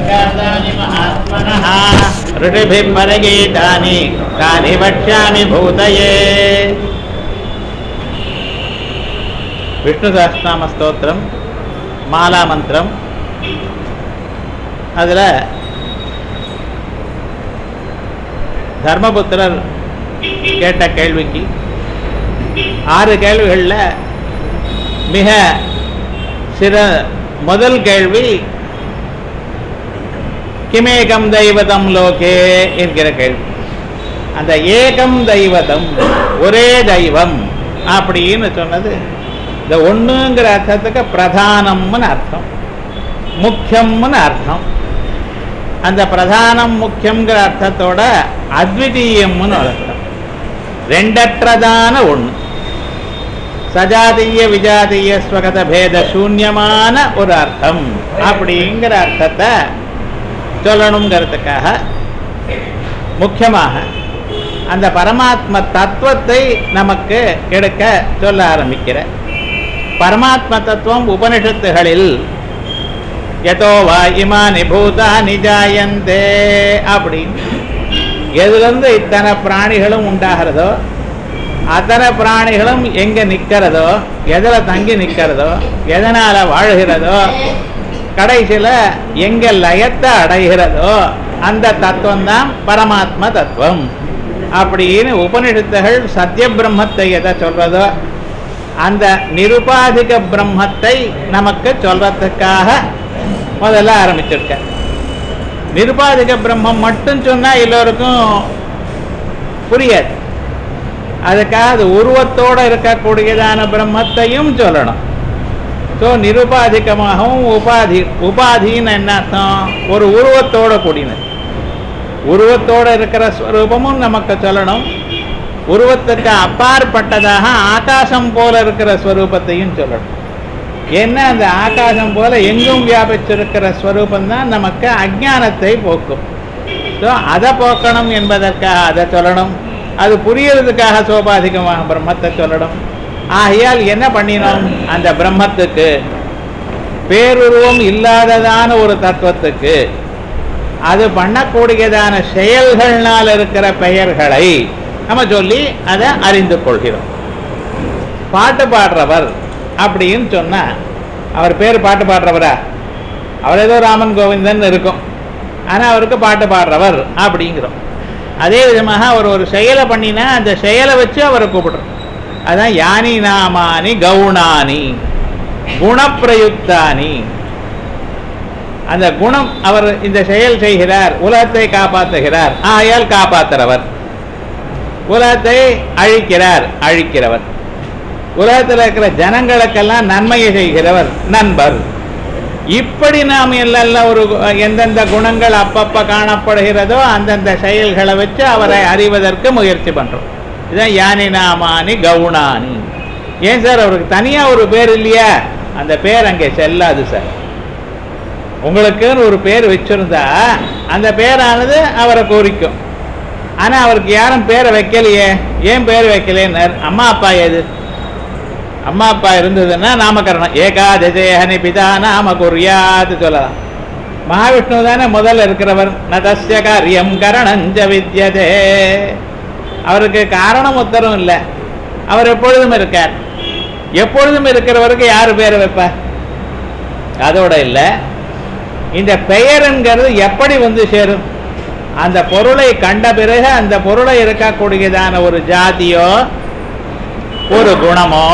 वाक्यानि महात्मनः ऋषिभिः परगीतानि तानि वक्ष्यामि भूतये விஷ்ணு சஹஸ்ரநாம ஸ்தோத்திரம் மாலா மந்திரம் அதில் தர்மபுத்திரர் கேட்ட கேள்விக்கு ஆறு கேள்விகளில் மிக சிற முதல் கேள்வி கிமேகம் தெய்வதம் லோகே என்கிற கேள்வி அந்த ஏகம் தெய்வதம் ஒரே தெய்வம் அப்படின்னு சொன்னது இந்த ஒண்ணுங்கிற அர்த்தத்துக்கு பிரதானம்னு அர்த்தம் முக்கியம்னு அர்த்தம் அந்த பிரதானம் முக்கியங்கிற அர்த்தத்தோட அத்விதீயம்னு அர்த்தம் ரெண்டற்றதான ஒண்ணு சஜாதீய விஜாதீய ஸ்வகத பேத சூன்யமான ஒரு அர்த்தம் அப்படிங்கிற அர்த்தத்தை சொல்லணுங்கிறதுக்காக முக்கியமாக அந்த பரமாத்ம தத்துவத்தை நமக்கு எடுக்க சொல்ல ஆரம்பிக்கிற பரமாத்ம தத்துவம் உபனிஷத்துகளில் எதோ வா இமானி பூதானி ஜாயந்தே அப்படின்னு எதுலேருந்து இத்தனை பிராணிகளும் உண்டாகிறதோ அத்தனை பிராணிகளும் எங்க நிக்கிறதோ எதுல தங்கி நிக்கிறதோ எதனால வாழ்கிறதோ கடைசியில எங்க லயத்தை அடைகிறதோ அந்த தத்துவம் தான் பரமாத்ம தத்துவம் அப்படின்னு உபனிஷத்துகள் சத்திய பிரம்மத்தை எதை சொல்றதோ அந்த நிருபாதிக பிரம்மத்தை நமக்கு சொல்றதுக்காக முதல்ல ஆரம்பிச்சிருக்க நிருபாதிக பிரம்மம் மட்டும் சொன்னா எல்லோருக்கும் புரியாது அதுக்காக அது உருவத்தோட இருக்கக்கூடியதான பிரம்மத்தையும் சொல்லணும் ஸோ நிருபாதிகமாகவும் உபாதி உபாதின்னு என்ன அர்த்தம் ஒரு உருவத்தோட கூடினது உருவத்தோட இருக்கிற ஸ்வரூபமும் நமக்கு சொல்லணும் உருவத்துக்கு அப்பாற்பட்டதாக ஆகாசம் போல இருக்கிற ஸ்வரூபத்தையும் சொல்லணும் ஏன்னா அந்த ஆகாசம் போல எங்கும் வியாபிச்சிருக்கிற ஸ்வரூபம் தான் நமக்கு அஜானத்தை போக்கும் ஸோ அதை போக்கணும் என்பதற்காக அதை சொல்லணும் அது புரியறதுக்காக சோபாதிகமாக பிரம்மத்தை சொல்லணும் ஆகையால் என்ன பண்ணினோம் அந்த பிரம்மத்துக்கு பேருருவம் இல்லாததான ஒரு தத்துவத்துக்கு அது பண்ணக்கூடியதான செயல்கள்னால் இருக்கிற பெயர்களை நம்ம சொல்லி அதை அறிந்து கொள்கிறோம் பாட்டு பாடுறவர் அப்படின்னு சொன்னா அவர் பேர் பாட்டு பாடுறவரா அவர் ஏதோ ராமன் கோவிந்தன் இருக்கும் ஆனால் அவருக்கு பாட்டு பாடுறவர் அப்படிங்கிறோம் அதே விதமாக அவர் ஒரு செயலை பண்ணினா அந்த செயலை வச்சு அவரை கூப்பிடுறோம் அதான் யானி நாமானி கவுணானி குணப்பிரயுக்தானி அந்த குணம் அவர் இந்த செயல் செய்கிறார் உலகத்தை காப்பாற்றுகிறார் ஆயால் காப்பாற்றுறவர் உலகத்தை அழிக்கிறார் அழிக்கிறவர் உலகத்தில் இருக்கிற ஜனங்களுக்கெல்லாம் நன்மையை செய்கிறவர் நண்பர் இப்படி நாம் எல்லாம் ஒரு எந்தெந்த குணங்கள் அப்பப்ப காணப்படுகிறதோ அந்தந்த செயல்களை வச்சு அவரை அறிவதற்கு முயற்சி பண்றோம் இதான் யானி நாமானி கவுனானி ஏன் சார் அவருக்கு தனியா ஒரு பேர் இல்லையா அந்த பேர் அங்கே செல்லாது சார் உங்களுக்குன்னு ஒரு பேர் வச்சிருந்தா அந்த பேரானது அவரை குறிக்கும் ஆனா அவருக்கு யாரும் பேரை வைக்கலையே ஏன் பேர் வைக்கலைன்னார் அம்மா அப்பா எது அம்மா அப்பா இருந்ததுன்னா நாமகரணம் ஏகாதசேஹனி பிதா நாம குறியாது சொல்லலாம் மகாவிஷ்ணு தானே முதல்ல இருக்கிறவர் நதஸ்ய காரியம் கரணஞ்ச வித்யதே அவருக்கு காரணம் உத்தரம் இல்லை அவர் எப்பொழுதும் இருக்கார் எப்பொழுதும் இருக்கிறவருக்கு யார் பேரை வைப்பார் அதோட இல்லை இந்த பெயருங்கிறது எப்படி வந்து சேரும் அந்த பொருளை கண்ட பிறகு அந்த பொருளை இருக்கக்கூடியதான ஒரு ஜாதியோ ஒரு குணமோ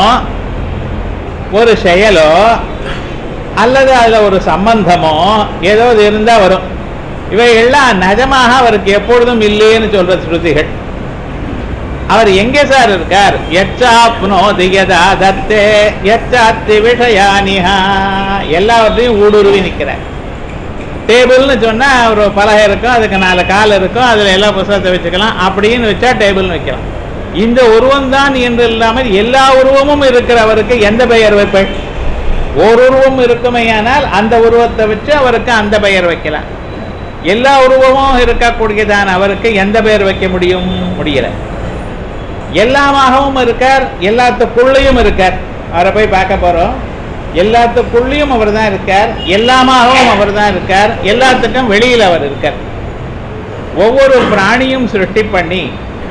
ஒரு செயலோ அல்லது அதில் ஒரு சம்பந்தமோ ஏதோ இருந்தால் வரும் இவைகள்லாம் நிஜமாக அவருக்கு எப்பொழுதும் இல்லைன்னு சொல்ற ஸ்ருதிகள் அவர் எங்கே சார் இருக்கார் எச்சாப்னோ தியதா தத்தே எச்சாத்தி விஷயானிஹா எல்லாவற்றையும் ஊடுருவி நிற்கிறார் டேபிள்னு சொன்னால் ஒரு பலகை இருக்கும் அதுக்கு நாலு கால் இருக்கும் அதில் எல்லா புத்தகத்தை வச்சுக்கலாம் அப்படின்னு வச்சா டேபிள்னு வைக்கலாம் இந்த உருவம் தான் என்று இல்லாமல் எல்லா உருவமும் இருக்கிறவருக்கு எந்த பெயர் வைப்பேன் ஒரு உருவம் இருக்குமையானால் அந்த உருவத்தை வச்சு அவருக்கு அந்த பெயர் வைக்கலாம் எல்லா உருவமும் இருக்கக்கூடியதான அவருக்கு எந்த பெயர் வைக்க முடியும் முடியல எல்லாமாகவும் இருக்கார் எல்லாத்துக்குள்ளேயும் இருக்கார் அவரை போய் பார்க்க போறோம் எல்லாத்துக்குள்ளேயும் அவர் தான் இருக்கார் எல்லாமாகவும் அவர் தான் இருக்கார் எல்லாத்துக்கும் வெளியில் அவர் இருக்கார் ஒவ்வொரு பிராணியும் சிருஷ்டி பண்ணி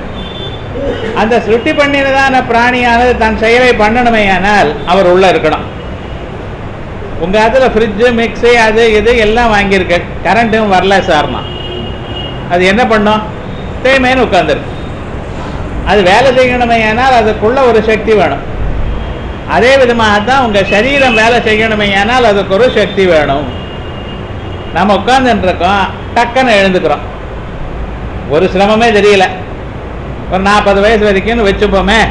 அந்த சிருஷ்டி பண்ணினதான பிராணியானது தன் செயலை பண்ணணுமேயானால் அவர் உள்ள இருக்கணும் உங்க அதுல ஃப்ரிட்ஜு மிக்ஸி அது இது எல்லாம் வாங்கியிருக்க கரண்ட்டும் வரல சார்னா அது என்ன பண்ணும் தேமேன்னு உட்காந்துருக்கு அது வேலை செய்யணுமேயானால் அதுக்குள்ள ஒரு சக்தி வேணும் அதே விதமாகத்தான் உங்க சரீரம் வேலை செய்யணுமேயானால் அதுக்கு ஒரு சக்தி வேணும் நம்ம உட்கார்ந்துட்டு இருக்கோம் டக்குன்னு எழுந்துக்கிறோம் ஒரு சிரமமே தெரியல ஒரு நாற்பது வயசு வரைக்கும்னு வச்சுப்போமே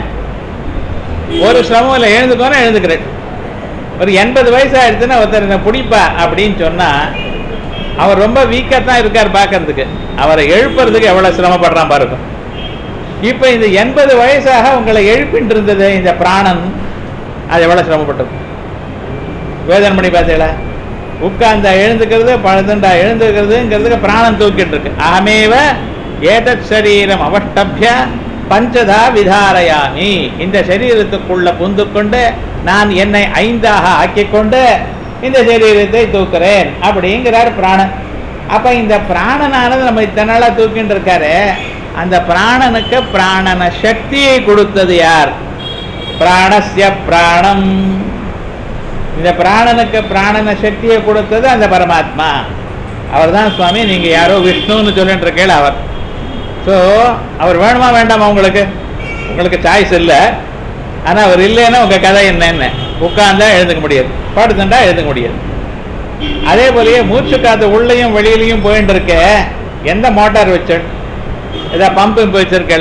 ஒரு சிரமம் இல்லை எழுந்துக்கோன்னு எழுந்துக்கிறேன் ஒரு எண்பது வயசு ஆயிடுச்சுன்னா ஒருத்தர் என்ன பிடிப்பா அப்படின்னு சொன்னா அவர் ரொம்ப வீக்காக தான் இருக்கார் பார்க்கறதுக்கு அவரை எழுப்புறதுக்கு எவ்வளவு சிரமப்படுறான் பாருங்க இப்போ இந்த எண்பது வயசாக உங்களை எழுப்பிட்டு இருந்தது இந்த பிராணன் அது எவ்வளவு சிரமப்பட்டது வேதனை பண்ணி பார்த்தீங்களா உட்கார்ந்தா எழுந்துக்கிறது பழுதுண்டா எழுந்துக்கிறதுங்கிறதுக்கு பிராணம் தூக்கிட்டு இருக்கு அகமேவ ஏதத் சரீரம் அவஷ்டபிய பஞ்சதா விதாரயாமி இந்த சரீரத்துக்குள்ள புந்து கொண்டு நான் என்னை ஐந்தாக ஆக்கிக் கொண்டு இந்த சரீரத்தை தூக்குறேன் அப்படிங்கிறார் பிராணன் அப்ப இந்த பிராணனானது நம்ம இத்தனை நாளா தூக்கிட்டு இருக்காரு அந்த பிராணனுக்கு பிராணன சக்தியை கொடுத்தது யார் பிராணஸ்ய பிராணம் இந்த பிராணனுக்கு பிராணன சக்தியை கொடுத்தது அந்த பரமாத்மா அவர் தான் சுவாமி நீங்க யாரோ விஷ்ணுன்னு சொல்லிட்டு இருக்கேள் அவர் ஸோ அவர் வேணுமா வேண்டாமா உங்களுக்கு உங்களுக்கு சாய்ஸ் இல்லை ஆனா அவர் இல்லைன்னா உங்க கதை என்னன்னு உட்கார்ந்தா எழுதுக்க முடியாது படுத்துண்டா எழுதுக்க முடியாது அதே போலயே மூச்சு காத்து உள்ளேயும் வெளியிலையும் போயிட்டு இருக்க எந்த மோட்டார் வச்சு ஏதா பம்பு வச்சிருக்கல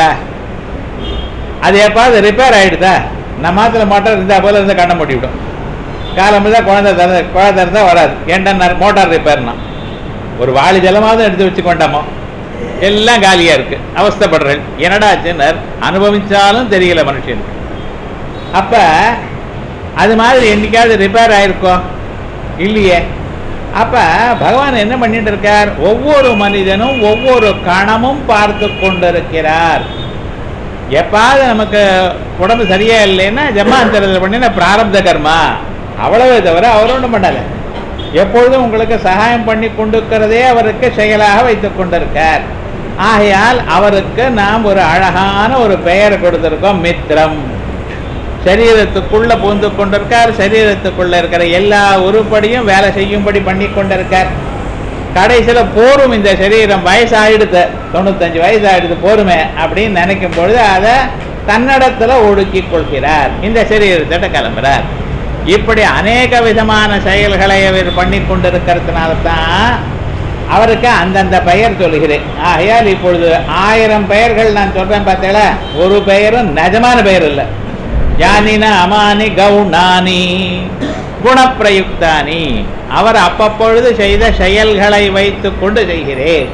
அது எப்பாவது ரிப்பேர் ஆயிடுதா நம்ம மாத்திர மோட்டார் இருந்தா போல இருந்து கண்ண மூட்டிவிடும் காலம் தான் குழந்தை திறந்த குழந்தை இருந்தா வராது ஏன்டா மோட்டார் ரிப்பேர்னா ஒரு வாளி ஜலமாவது எடுத்து வச்சு கொண்டாமோ எல்லாம் காலியா இருக்கு அவஸ்தைப்படுறேன் என்னடா ஆச்சுன்னார் அனுபவிச்சாலும் தெரியல மனுஷனுக்கு அப்ப அது மாதிரி என்னைக்காவது ரிப்பேர் ஆயிருக்கோ இல்லையே அப்ப பகவான் என்ன பண்ணிட்டு இருக்கார் ஒவ்வொரு மனிதனும் ஒவ்வொரு கணமும் பார்த்து கொண்டிருக்கிறார் எப்பாவது நமக்கு உடம்பு சரியா இல்லைன்னா ஜமாந்தரத்தில் பண்ணின பிராரப்த கர்மா அவ்வளவே தவிர அவர் ஒன்றும் பண்ணல எப்பொழுதும் உங்களுக்கு சகாயம் பண்ணி கொண்டிருக்கிறதே அவருக்கு செயலாக வைத்துக் கொண்டிருக்கார் ஆகையால் அவருக்கு நாம் ஒரு அழகான ஒரு பெயர் கொடுத்திருக்கோம் மித்ரம் சரீரத்துக்குள்ள பூந்து கொண்டிருக்கார் சரீரத்துக்குள்ள இருக்கிற எல்லா உருப்படியும் வேலை செய்யும்படி பண்ணி கொண்டிருக்கார் கடைசியில போரும் இந்த சரீரம் வயசாயிடுது தொண்ணூத்தஞ்சு வயசாயிடுது போருமே அப்படின்னு நினைக்கும் பொழுது அதை தன்னிடத்துல ஒடுக்கி கொள்கிறார் இந்த சரீரத்திட்ட கிளம்புறார் இப்படி அநேக விதமான செயல்களை அவர் பண்ணி கொண்டிருக்கிறதுனால தான் அவருக்கு அந்தந்த பெயர் சொல்லுகிறேன் ஆகையால் இப்பொழுது ஆயிரம் பெயர்கள் நான் சொல்றேன் பார்த்தீங்களா ஒரு பெயரும் நிஜமான பெயர் இல்லை யானின அமானி கவுனானி குணப்பிரயுக்தானி அவர் அப்பப்பொழுது செய்த செயல்களை வைத்துக் கொண்டு செய்கிறேன்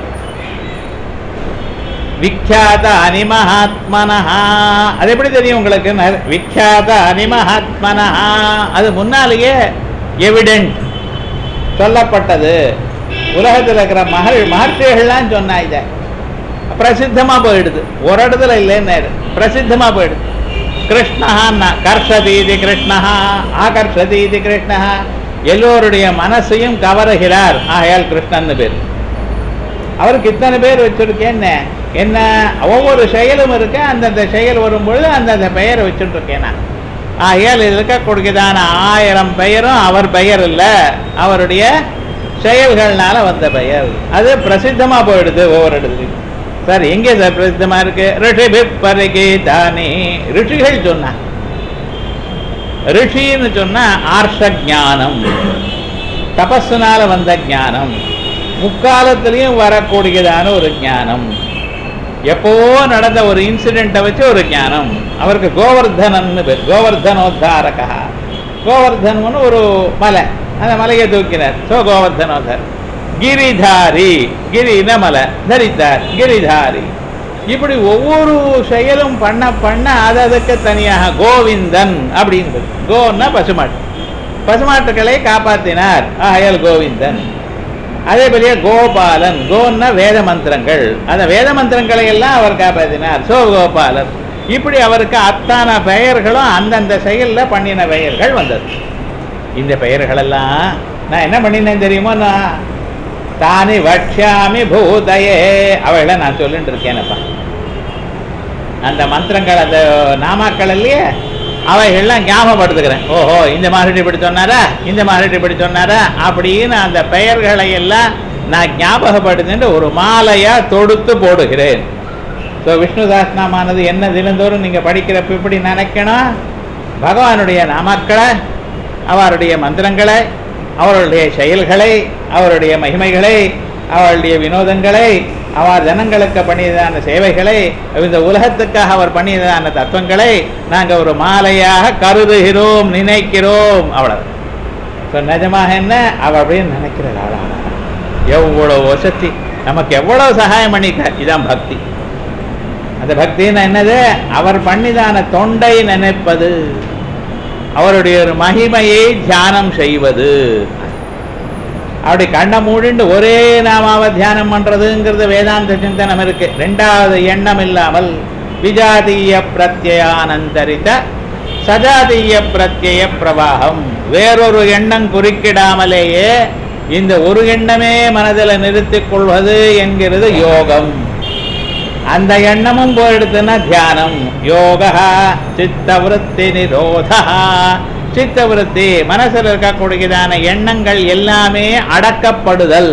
விக்யாத அனிமஹாத்மனஹா அது எப்படி தெரியும் உங்களுக்கு விக்யாத அனிமஹாத்மனஹா அது முன்னாலேயே எவிடென்ட் சொல்லப்பட்டது உலகத்தில் இருக்கிற மகள் மகர்ஷிகள்லாம் சொன்னா இதை பிரசித்தமா போயிடுது ஒரு இடத்துல இல்லைன்னு பிரசித்தமா போயிடுது கிருஷ்ணஹான்னா கர்ஷதீதி கிருஷ்ணஹா ஆகர்ஷதீதி கிருஷ்ணஹா எல்லோருடைய மனசையும் கவருகிறார் ஆகையால் கிருஷ்ணன்னு பேர் அவருக்கு இத்தனை பேர் வச்சிருக்கேன் என்ன ஒவ்வொரு செயலும் இருக்கு அந்தந்த செயல் வரும்பொழுது அந்தந்த பெயரை வச்சுட்டு இருக்கேன் நான் ஆகையால் இதில் இருக்கக்கூடியதான ஆயிரம் பெயரும் அவர் பெயர் இல்லை அவருடைய செயல்கள்னால வந்த பெயர் அது பிரசித்தமா போயிடுது ஒவ்வொரு இடத்துலையும் சார் எங்கே சார் பிரசித்தமா இருக்கு ரிஷி பரிகீதானி ரிஷிகள் சொன்னா ரிஷின்னு சொன்னா ஆர்ஷ ஞானம் தபஸுனால வந்த ஞானம் முக்காலத்திலையும் வரக்கூடியதான ஒரு ஞானம் எப்பவோ நடந்த ஒரு இன்சிடென்ட்டை வச்சு ஒரு ஞானம் அவருக்கு கோவர்தனன்னு பேர் கோவர்தனோத்தாரகா கோவர்தனம்னு ஒரு மலை அந்த மலையை தூக்கினார் சோ கோவர்தனோத்தர் கிரிதாரி கிரின மலை தரித்தார் கிரிதாரி இப்படி ஒவ்வொரு செயலும் பண்ண பண்ண அது அதுக்கு தனியாக கோவிந்தன் அப்படிங்கிறது கோன்னா பசுமாட்டு பசுமாட்டுக்களை காப்பாற்றினார் ஆயல் கோவிந்தன் அதே போலயே கோபாலன் கோன்னா வேத மந்திரங்கள் அந்த வேத மந்திரங்களை எல்லாம் அவர் காப்பாற்றினார் சோ கோபாலன் இப்படி அவருக்கு அத்தான பெயர்களும் அந்தந்த செயல்ல பண்ணின பெயர்கள் வந்தது இந்த பெயர்களெல்லாம் நான் என்ன பண்ணினேன் தெரியுமோ நான் தானி வட்சாமி பூதயே அவளை நான் சொல்லிட்டு இருக்கேனப்பா அந்த மந்திரங்கள் அந்த நாமாக்கள் இல்லையே அவைகள்லாம் ஞாபகப்படுத்துக்கிறேன் ஓஹோ இந்த மாதிரி இப்படி சொன்னாரா இந்த மாதிரி இப்படி சொன்னாரா அப்படின்னு அந்த பெயர்களை எல்லாம் நான் ஞாபகப்படுத்திட்டு ஒரு மாலையா தொடுத்து போடுகிறேன் ஸோ விஷ்ணு சாஸ்திரமானது என்ன தினந்தோறும் நீங்கள் படிக்கிறப்ப இப்படி நினைக்கணும் பகவானுடைய நாமாக்களை அவருடைய மந்திரங்களை அவருடைய செயல்களை அவருடைய மகிமைகளை அவருடைய வினோதங்களை அவர் ஜனங்களுக்கு பண்ணியதான சேவைகளை இந்த உலகத்துக்காக அவர் பண்ணியதான தத்துவங்களை நாங்கள் ஒரு மாலையாக கருதுகிறோம் நினைக்கிறோம் அவ்வளவு ஸோ நிஜமாக என்ன அவ அப்படின்னு நினைக்கிறாள் ஆளாளா எவ்வளவு வசதி நமக்கு எவ்வளவு சகாயம் பண்ணிட்டார் இதான் பக்தி அந்த பக்தின்னு என்னது அவர் பண்ணிதான தொண்டை நினைப்பது அவருடைய ஒரு மகிமையை தியானம் செய்வது அப்படி கண்ணை மூடிண்டு ஒரே நாமாவை தியானம் பண்றதுங்கிறது வேதாந்த சிந்தனம் இருக்கு ரெண்டாவது எண்ணம் இல்லாமல் விஜாதீய பிரத்யானந்தரித்த சஜாதீய பிரத்யய பிரவாகம் வேறொரு எண்ணம் குறுக்கிடாமலேயே இந்த ஒரு எண்ணமே மனதில் நிறுத்திக் கொள்வது என்கிறது யோகம் அந்த எண்ணமும் போயிடுத்துன்னா தியானம் யோகா சித்தவருத்தி நிரோதா சித்தவருத்தி மனசில் இருக்கக்கூடியதான எண்ணங்கள் எல்லாமே அடக்கப்படுதல்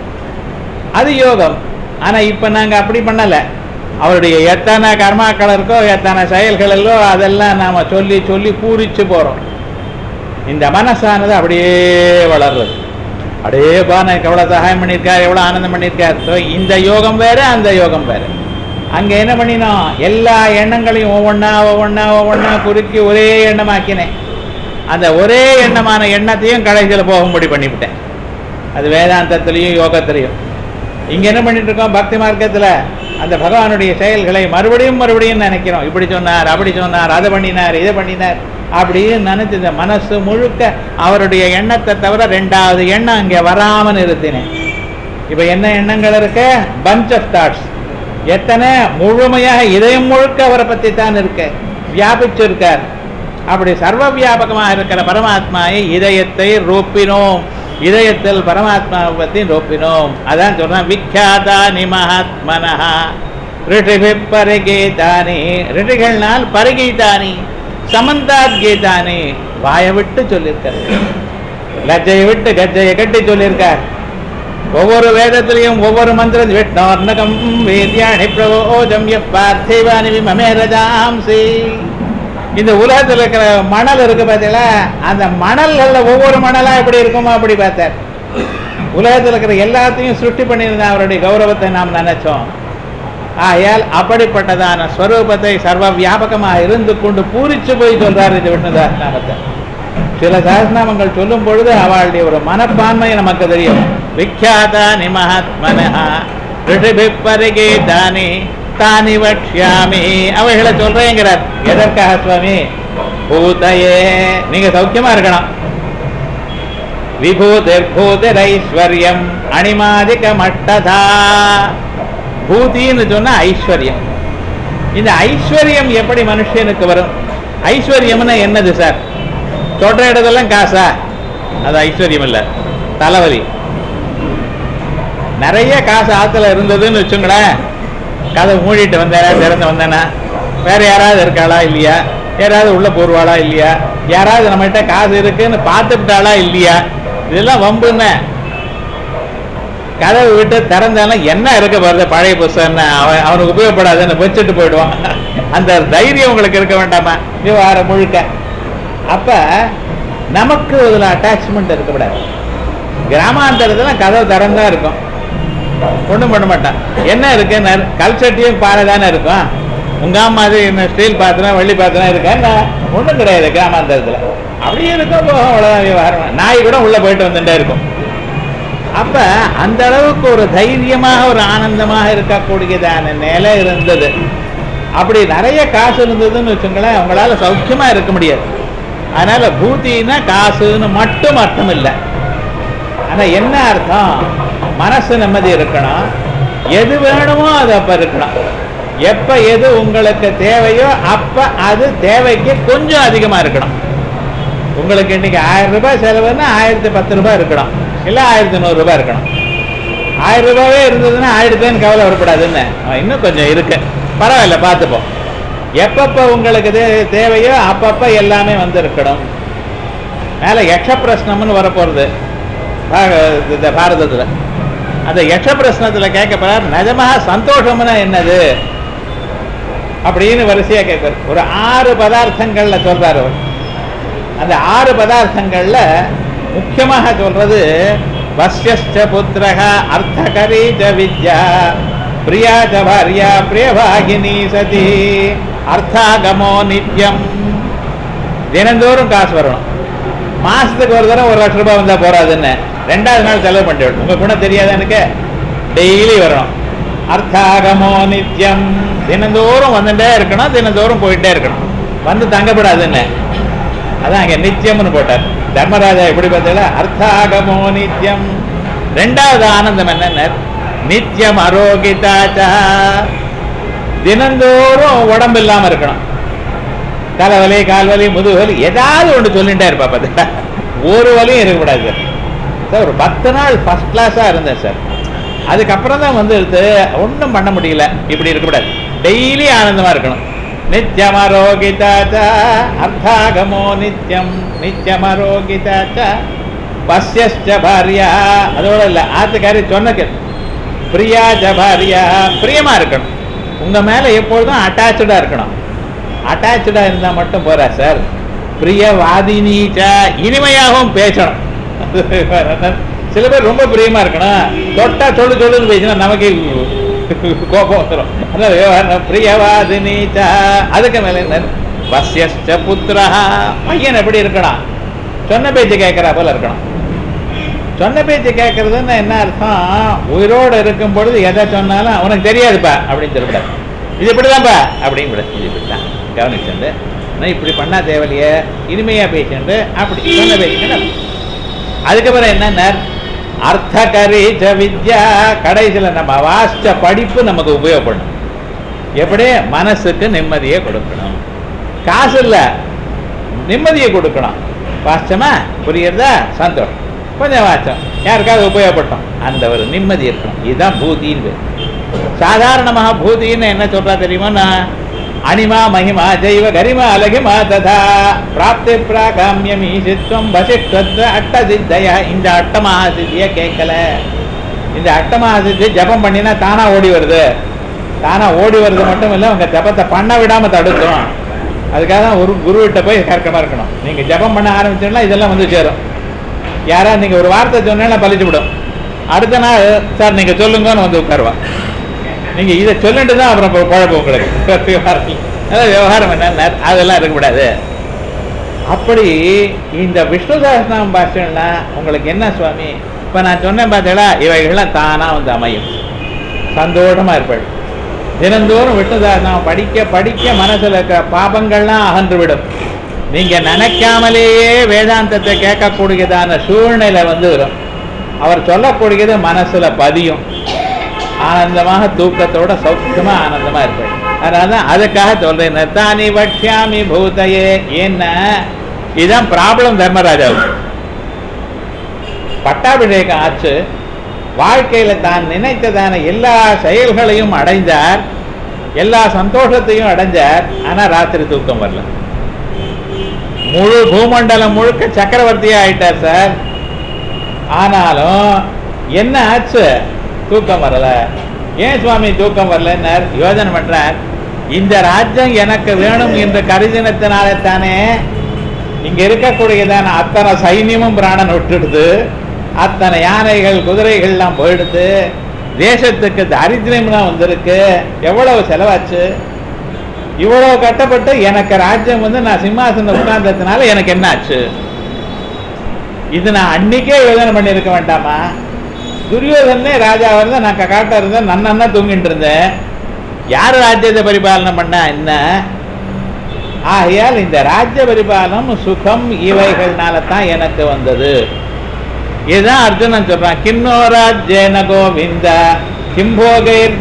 அது யோகம் ஆனா இப்ப நாங்க அப்படி பண்ணல அவருடைய எத்தனை கர்மாக்கள் இருக்கோ எத்தனை செயல்கள் இருக்கோ அதெல்லாம் நாம சொல்லி சொல்லி பூரிச்சு போறோம் இந்த மனசானது அப்படியே வளர்றது அப்படியே பாருங்க எவ்வளவு சகாயம் பண்ணியிருக்கார் எவ்வளவு ஆனந்தம் பண்ணியிருக்கார் ஸோ இந்த யோகம் வேற அந்த யோகம் வேற அங்க என்ன பண்ணினோம் எல்லா எண்ணங்களையும் ஒவ்வொன்றா ஒவ்வொன்றா ஒவ்வொன்றா குறுக்கி ஒரே எண்ணமாக்கினேன் அந்த ஒரே எண்ணமான எண்ணத்தையும் கடைசியில் போகும்படி பண்ணிவிட்டேன் அது வேதாந்தத்திலையும் யோகத்திலையும் இங்க என்ன பண்ணிட்டு இருக்கோம் பக்தி மார்க்கத்துல அந்த பகவானுடைய செயல்களை மறுபடியும் மறுபடியும் நினைக்கிறோம் இப்படி சொன்னார் அப்படி சொன்னார் அதை பண்ணினார் இதை பண்ணினார் அப்படின்னு நினைச்சு இந்த மனசு முழுக்க அவருடைய எண்ணத்தை தவிர ரெண்டாவது எண்ணம் அங்கே வராம நிறுத்தினேன் இப்ப என்ன எண்ணங்கள் இருக்கு பஞ்ச் ஆஃப் தாட்ஸ் எத்தனை முழுமையாக இதயம் முழுக்க அவரை பத்தி தான் இருக்கு வியாபிச்சிருக்கார் அப்படி சர்வ வியாபகமாக இருக்கிற பரமாத்மாவை இதயத்தை ரோப்பினோம் இதயத்தில் பரமாத்மாவை பற்றி ரோப்பினோம் அதான் சொல்றான் விக்யாதானி மகாத்மனஹா ரிஷிபி பரிகீதானி ரிஷிகள்னால் பரிகீதானி சமந்தாத் கீதானி வாயை விட்டு சொல்லியிருக்காரு லஜ்ஜையை விட்டு கஜ்ஜையை கட்டி சொல்லியிருக்கார் ஒவ்வொரு வேதத்திலையும் ஒவ்வொரு மந்திரம் விஷ்ணோர்ணகம் வேத்யாணி பிரவோஜம் பார்த்திவானி விமமே ரஜாம்சி இந்த உலகத்தில் இருக்கிற மணல் இருக்கு பார்த்தீங்களா அந்த மணல்கள்ல ஒவ்வொரு மணலா எப்படி இருக்குமோ அப்படி பார்த்தார் உலகத்தில் இருக்கிற எல்லாத்தையும் சிருஷ்டி பண்ணியிருந்த அவருடைய கௌரவத்தை நாம் நினைச்சோம் ஆகையால் அப்படிப்பட்டதான ஸ்வரூபத்தை சர்வ வியாபகமாக இருந்து கொண்டு பூரிச்சு போய் சொல்றாரு இந்த விஷ்ணுதாஸ்நாமத்தை சில சகஸ்நாமங்கள் சொல்லும் பொழுது அவளுடைய ஒரு மனப்பான்மை நமக்கு தெரியும் விக்யாதா நிமஹாத்மனஹா ரிஷிபி பரிகீதானி தானி வக்ஷாமி அவைகளை சொல்றேங்கிறார் எதற்காக சுவாமி பூதையே நீங்க சௌக்கியமா இருக்கணும் விபூதிர் பூதிரைஸ்வர்யம் அணிமாதிக மட்டதா பூதின்னு சொன்னா ஐஸ்வர்யம் இந்த ஐஸ்வர்யம் எப்படி மனுஷனுக்கு வரும் ஐஸ்வர்யம்னா என்னது சார் தொட்ட இடத்தெல்லாம் காசா அது ஐஸ்வர்யம் இல்ல தலைவலி நிறைய காசு ஆத்துல இருந்ததுன்னு வச்சுங்களேன் கதை மூடிட்டு வந்தாரா திறந்து வந்தானா வேற யாராவது இருக்காளா இல்லையா யாராவது உள்ள போடுவாளா இல்லையா யாராவது நம்மகிட்ட காசு இருக்குன்னு பார்த்துட்டாளா இல்லையா இதெல்லாம் வம்புன்னு கதவை விட்டு திறந்தாலும் என்ன இருக்க போறது பழைய புஸ்தகம் அவன் அவனுக்கு உபயோகப்படாதுன்னு வச்சுட்டு போயிடுவான் அந்த தைரியம் உங்களுக்கு இருக்க வேண்டாமா விவகாரம் முழுக்க அப்ப நமக்கு இதுல அட்டாச்மெண்ட் இருக்கக்கூடாது கிராமாந்தரத்துல கதவு திறந்தா இருக்கும் ஒண்ணும் பண்ண மாட்டான் என்ன இருக்கு கல்ச்சட்டியும் பாறை தானே இருக்கும் உங்க மாதிரி என்ன ஸ்டீல் பாத்திரம் வெள்ளி பாத்திரம் இருக்கா என்ன ஒண்ணும் கிடையாது கிராமாந்தரத்துல அப்படியே இருக்கும் போகும் அவ்வளவுதான் விவகாரம் நாய் கூட உள்ள போயிட்டு வந்துட்டே இருக்கும் அப்ப அந்த அளவுக்கு ஒரு தைரியமாக ஒரு ஆனந்தமாக இருக்கக்கூடியதான நிலை இருந்தது அப்படி நிறைய காசு இருந்ததுன்னு வச்சுங்களேன் அவங்களால சௌக்கியமா இருக்க முடியாது அதனால பூத்தின்னா காசுன்னு மட்டும் அர்த்தம் இல்லை ஆனா என்ன அர்த்தம் மனசு நிம்மதி இருக்கணும் எது வேணுமோ அது அப்ப இருக்கணும் எப்ப எது உங்களுக்கு தேவையோ அப்ப அது தேவைக்கு கொஞ்சம் அதிகமா இருக்கணும் உங்களுக்கு இன்னைக்கு ஆயிரம் ரூபாய் செலவுன்னா ஆயிரத்தி பத்து ரூபாய் இருக்கணும் இல்லை ஆயிரத்தி நூறு ரூபாய் இருக்கணும் ஆயிரம் ரூபாவே இருந்ததுன்னா ஆயிரத்துன்னு கவலை வரக்கூடாதுன்னு அவன் இன்னும் கொஞ்சம் இருக்கு பரவாயில்ல பார்த்துப்போம் எப்பப்போ உங்களுக்கு தே- தேவையோ அப்பப்போ எல்லாமே வந்து இருக்கணும் மேலே யக்ஷ பிரஸ்னம்னு வரப்போகிறது இந்த பாரதத்தில் அந்த யக்ஷ பிரஸ்னத்தில் கேட்கப்படுறார் நிஜமாக சந்தோஷம்னா என்னது அப்படின்னு வரிசையாக கேட்பார் ஒரு ஆறு பதார்த்தங்கள்ல சொல்றார் அவர் அந்த ஆறு பதார்த்தங்கள்ல முக்கியமாக சொல்றது வசியஸ்ச புத்திரக அர்த்தகரி ச வித்யா பிரியா ச பாரியா பிரியபாகினி சதி அர்த்தாகமோ நித்யம் தினந்தோறும் காசு வரணும் மாசத்துக்கு ஒரு தடவை ஒரு லட்ச ரூபாய் வந்தா போறாதுன்னு ரெண்டாவது நாள் செலவு பண்ணி விடணும் உங்க குணம் தெரியாதா எனக்கு டெய்லி வரணும் அர்த்தாகமோ நித்யம் தினந்தோறும் வந்துட்டே இருக்கணும் தினந்தோறும் போயிட்டே இருக்கணும் வந்து தங்கப்படாதுன்னு அதான் அங்க நித்தியம்னு போட்டார் தர்மராஜா எப்படி பார்த்தீங்களா அர்த்தாகமோ நித்யம் ரெண்டாவது ஆனந்தம் என்னன்னு நித்தியம் அரோகிதாச்சா தினந்தோறும் உடம்பு இல்லாம இருக்கணும் தலைவலி கால்வலி முதுகுவலி ஏதாவது ஒன்று சொல்லிட்டே இருப்பா பார்த்தா ஒரு வலியும் இருக்கக்கூடாது சார் சார் ஒரு பத்து நாள் ஃபர்ஸ்ட் கிளாஸாக இருந்தேன் சார் அதுக்கப்புறம் தான் வந்து ஒன்றும் பண்ண முடியல இப்படி இருக்கக்கூடாது டெய்லி ஆனந்தமாக இருக்கணும் நித்யமரோகிதாச்ச அர்த்தாகமோ நித்யம் நித்யமரோகிதாச்ச பஸ்யஸ்ச பாரியா அதோட இல்லை ஆத்துக்காரி சொன்ன கேள் பிரியா ஜ பாரியா பிரியமா இருக்கணும் உங்க மேல எப்பொழுதும் அட்டாச்சா இருக்கணும் அட்டாச்சா இருந்தா மட்டும் போறா சார் பிரியவாதினீச்ச இனிமையாகவும் பேசணும் சில பேர் ரொம்ப பிரியமா இருக்கணும் தொட்டா சொல்லு சொல்லுன்னு பேசினா நமக்கு கோபம் வந்துடும் அதான் விவகாரம் பிரியவாதினீச்ச அதுக்கு மேல என்ன வசியஸ்ச புத்திரா பையன் எப்படி இருக்கணும் சொன்ன பேச்சு கேட்கறா போல இருக்கணும் சொன்ன பேச்சு கேட்கறதுன்னு என்ன அர்த்தம் உயிரோடு இருக்கும் பொழுது எதை சொன்னாலும் உனக்கு தெரியாதுப்பா அப்படின்னு சொல்லக்கூடாது இது இப்படிதான்ப்பா அப்படின்னு கூட இது இப்படிதான் கவனிச்சுண்டு நான் இப்படி பண்ணா தேவையில்லையே இனிமையா பேசிண்டு அப்படி சொன்ன பேச்சு அதுக்கப்புறம் என்னன்னா அர்த்தகரி ச வித்யா கடைசியில் நம்ம வாசிச்ச படிப்பு நமக்கு உபயோகப்படும் எப்படி மனசுக்கு நிம்மதியை கொடுக்கணும் காசு இல்லை நிம்மதியை கொடுக்கணும் வாசிச்சோமா புரியுறதா சந்தோஷம் கொஞ்சம் வாச்சோம் யாருக்காவது உபயோகப்பட்டோம் அந்த ஒரு நிம்மதி இருக்கணும் இதுதான் பூதின்னு பேர். சாதாரணமாக பூதின்னு என்ன சொல்றா தெரியுமா அனிமா மகிமா ஜெய்வ கரிமா அலகிமா ததா பிராப்தி பிராகாமியம் ஈசித்வம் வசிஷ்டத்வ அட்ட சித்தையா இந்த அட்டமஹா சித்திய கேட்கல இந்த அட்டமஹா சித்தி ஜபம் பண்ணினா தானா ஓடி வருது தானா ஓடி வருது மட்டும் இல்லை உங்க ஜபத்தை பண்ண விடாம தடுக்கும் அதுக்காக தான் ஒரு குருவிட்ட போய் கற்கமா இருக்கணும் நீங்க ஜபம் பண்ண ஆரம்பிச்சோம்னா இதெல்லாம் வந்து சேரும் யாரா நீங்க ஒரு வார்த்தை சொன்னா பழிச்சு விடும் அடுத்த நாள் சார் நீங்க சொல்லுங்கன்னு வந்து உட்காருவா நீங்க இதை சொல்லிட்டு தான் அப்புறம் இப்ப குழப்பம் உங்களுக்கு விவகாரம் அதான் விவகாரம் என்ன அதெல்லாம் இருக்கக்கூடாது அப்படி இந்த விஷ்ணு சகஸ்நாம பாஷன்னா உங்களுக்கு என்ன சுவாமி இப்ப நான் சொன்னேன் பார்த்தீங்களா இவைகள்லாம் தானா வந்து அமையும் சந்தோஷமா இருப்பாள் தினந்தோறும் விஷ்ணு சகஸ்நாமம் படிக்க படிக்க மனசுல இருக்கிற பாபங்கள்லாம் அகன்று விடும் நீங்க நினைக்காமலேயே வேதாந்தத்தை கேட்கக்கூடியதான சூழ்நிலை வந்து வரும் அவர் சொல்லக்கூடியது மனசுல பதியும் ஆனந்தமாக தூக்கத்தோட சௌக்கியமா ஆனந்தமா இருப்பார் அதனால அதுக்காக சொல்றேன் நத்தானி வட்சியாமி பூதையே என்ன இதுதான் ப்ராப்ளம் தர்மராஜாவுக்கு பட்டாபிஷேகம் ஆச்சு வாழ்க்கையில தான் நினைத்ததான எல்லா செயல்களையும் அடைந்தார் எல்லா சந்தோஷத்தையும் அடைஞ்சார் ஆனா ராத்திரி தூக்கம் வரல முழு பூமண்டலம் முழுக்க சக்கரவர்த்தியா ஆயிட்டார் சார் ஆனாலும் என்ன ஆச்சு தூக்கம் வரல ஏன் சுவாமி தூக்கம் வரலன்னார் யோஜனை பண்றார் இந்த ராஜ்யம் எனக்கு வேணும் என்று கருதினத்தினாலே தானே இங்க இருக்கக்கூடியதான அத்தனை சைன்யமும் பிராணன் விட்டுடுது அத்தனை யானைகள் குதிரைகள்லாம் போயிடுது தேசத்துக்கு தாரித்திரியம்லாம் வந்திருக்கு எவ்வளவு செலவாச்சு இவ்வளவு கட்டப்பட்டு எனக்கு ராஜ்யம் வந்து நான் சிம்மாசனம் உட்கார்ந்ததுனால எனக்கு என்ன ஆச்சு இது நான் அன்னைக்கே யோஜனை பண்ணியிருக்க வேண்டாமா துரியோதனே ராஜாவா இருந்தா நான் காட்டா இருந்தேன் நன்னா தூங்கிட்டு இருந்தேன் யார் ராஜ்யத்தை பரிபாலனை பண்ணா என்ன ஆகையால் இந்த ராஜ்ய பரிபாலனம் சுகம் இவைகள்னால தான் எனக்கு வந்தது இதுதான் அர்ஜுனன் சொல்றான் கிண்ணோ ராஜ்யன கோவிந்த கிம்போகைர்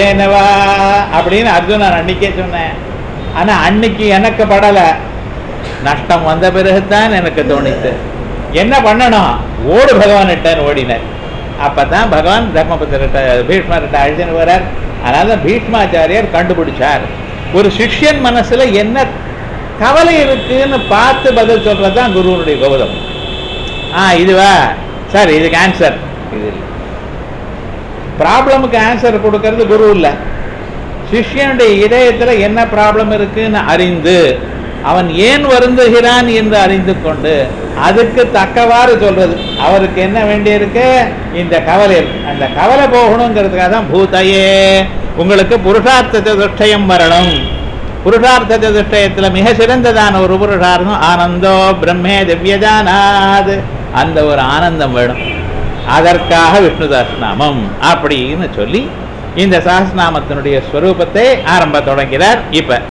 ஜீவிதேனவா அப்படின்னு அர்ஜுனன் அன்னைக்கே சொன்னேன் ஆனா அன்னைக்கு எனக்கு படல நஷ்டம் வந்த பிறகுதான் எனக்கு தோணித்து என்ன பண்ணணும் ஓடு பகவான்கிட்டன்னு ஓடினார் அப்பதான் பகவான் தர்மபுத்திரட்ட பீஷ்மர்கிட்ட அழைச்சின்னு வரார் அதனால பீஷ்மாச்சாரியார் கண்டுபிடிச்சார் ஒரு சிஷ்யன் மனசுல என்ன கவலை இருக்குன்னு பார்த்து பதில் சொல்றதுதான் குருவனுடைய கௌதம் ஆ இதுவா சார் இதுக்கு ஆன்சர் இது இல்லை ப்ராப்ளமுக்கு ஆன்சர் கொடுக்கறது குரு இல்லை சிஷ்யனுடைய இதயத்துல என்ன ப்ராப்ளம் இருக்குன்னு அறிந்து அவன் ஏன் வருந்துகிறான் என்று அறிந்து கொண்டு அதுக்கு தக்கவாறு சொல்றது அவருக்கு என்ன வேண்டியிருக்கு இந்த கவலை இருக்கு அந்த கவலை போகணுங்கிறதுக்காக தான் பூதையே உங்களுக்கு புருஷார்த்த சதுஷ்டயம் வரணும் புருஷார்த்த சதுஷ்டயத்துல மிக சிறந்ததான ஒரு புருஷார்த்தம் ஆனந்தோ பிரம்மே திவ்யஜானாத் அந்த ஒரு ஆனந்தம் வேணும் அதற்காக விஷ்ணு சஹஸ்ரநாமம் அப்படின்னு சொல்லி இந்த சஹஸ்ரநாமத்தினுடைய ஸ்வரூபத்தை ஆரம்ப தொடங்கிறார் இப்ப